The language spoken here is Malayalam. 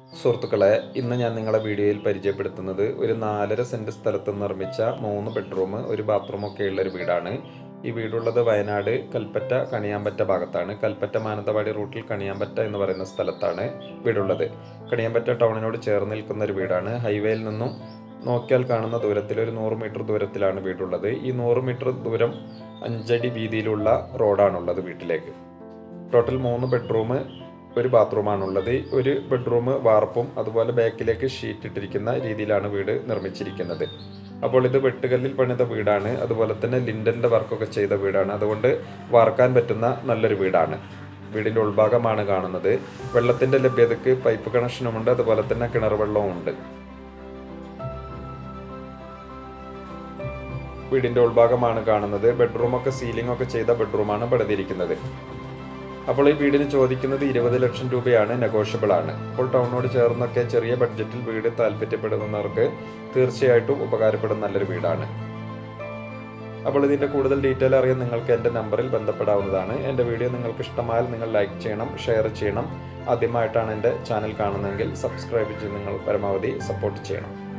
സുഹൃത്തുക്കളെ ഇന്ന് ഞാൻ നിങ്ങളെ വീഡിയോയിൽ പരിചയപ്പെടുത്തുന്നത് ഒരു നാലര സെൻറ്റ് സ്ഥലത്ത് നിർമ്മിച്ച മൂന്ന് ബെഡ്റൂം ഒരു ബാത്റൂം ഒക്കെ ഉള്ള ഒരു വീടാണ് ഈ വീടുള്ളത് വയനാട് കൽപ്പറ്റ കണിയാമ്പറ്റ ഭാഗത്താണ് കൽപ്പറ്റ മാനന്തവാടി റൂട്ടിൽ കണിയാമ്പറ്റ എന്ന് പറയുന്ന സ്ഥലത്താണ് വീടുള്ളത് കണിയാമ്പറ്റ ടൗണിനോട് ചേർന്ന് നിൽക്കുന്ന ഒരു വീടാണ് ഹൈവേയിൽ നിന്നും നോക്കിയാൽ കാണുന്ന ദൂരത്തിൽ ഒരു നൂറ് മീറ്റർ ദൂരത്തിലാണ് വീടുള്ളത് ഈ നൂറ് മീറ്റർ ദൂരം അഞ്ചടി വീതിയിലുള്ള റോഡാണുള്ളത് വീട്ടിലേക്ക് ടോട്ടൽ മൂന്ന് ബെഡ്റൂം ഒരു ബാത്റൂമാണുള്ളത് ഒരു ബെഡ്റൂം വാർപ്പും അതുപോലെ ബാക്കിലേക്ക് ഷീറ്റ് ഇട്ടിരിക്കുന്ന രീതിയിലാണ് വീട് നിർമ്മിച്ചിരിക്കുന്നത് അപ്പോൾ ഇത് വെട്ടുകല്ലിൽ പണിത വീടാണ് അതുപോലെ തന്നെ ലിൻഡലിൻ്റെ വർക്കൊക്കെ ചെയ്ത വീടാണ് അതുകൊണ്ട് വാർക്കാൻ പറ്റുന്ന നല്ലൊരു വീടാണ് വീടിൻ്റെ ഉൾഭാഗമാണ് കാണുന്നത് വെള്ളത്തിൻ്റെ ലഭ്യതയ്ക്ക് പൈപ്പ് കണക്ഷനുമുണ്ട് അതുപോലെ തന്നെ കിണർ വെള്ളവും ഉണ്ട് വീടിൻ്റെ ഉൾഭാഗമാണ് കാണുന്നത് ബെഡ്റൂമൊക്കെ സീലിംഗ് ഒക്കെ ചെയ്ത ബെഡ്റൂമാണ് പണിതിരിക്കുന്നത് അപ്പോൾ ഈ വീടിന് ചോദിക്കുന്നത് ഇരുപത് ലക്ഷം രൂപയാണ് നെഗോഷ്യബിൾ ആണ് അപ്പോൾ ടൗണിനോട് ചേർന്നൊക്കെ ചെറിയ ബഡ്ജറ്റിൽ വീട് താല്പര്യപ്പെടുന്നവർക്ക് തീർച്ചയായിട്ടും ഉപകാരപ്പെടുന്ന നല്ലൊരു വീടാണ് അപ്പോൾ ഇതിൻ്റെ കൂടുതൽ ഡീറ്റെയിൽ അറിയാൻ നിങ്ങൾക്ക് എൻ്റെ നമ്പറിൽ ബന്ധപ്പെടാവുന്നതാണ് എൻ്റെ വീഡിയോ നിങ്ങൾക്ക് ഇഷ്ടമായാൽ നിങ്ങൾ ലൈക്ക് ചെയ്യണം ഷെയർ ചെയ്യണം ആദ്യമായിട്ടാണ് എൻ്റെ ചാനൽ കാണുന്നതെങ്കിൽ സബ്സ്ക്രൈബ് ചെയ്ത് നിങ്ങൾ പരമാവധി സപ്പോർട്ട് ചെയ്യണം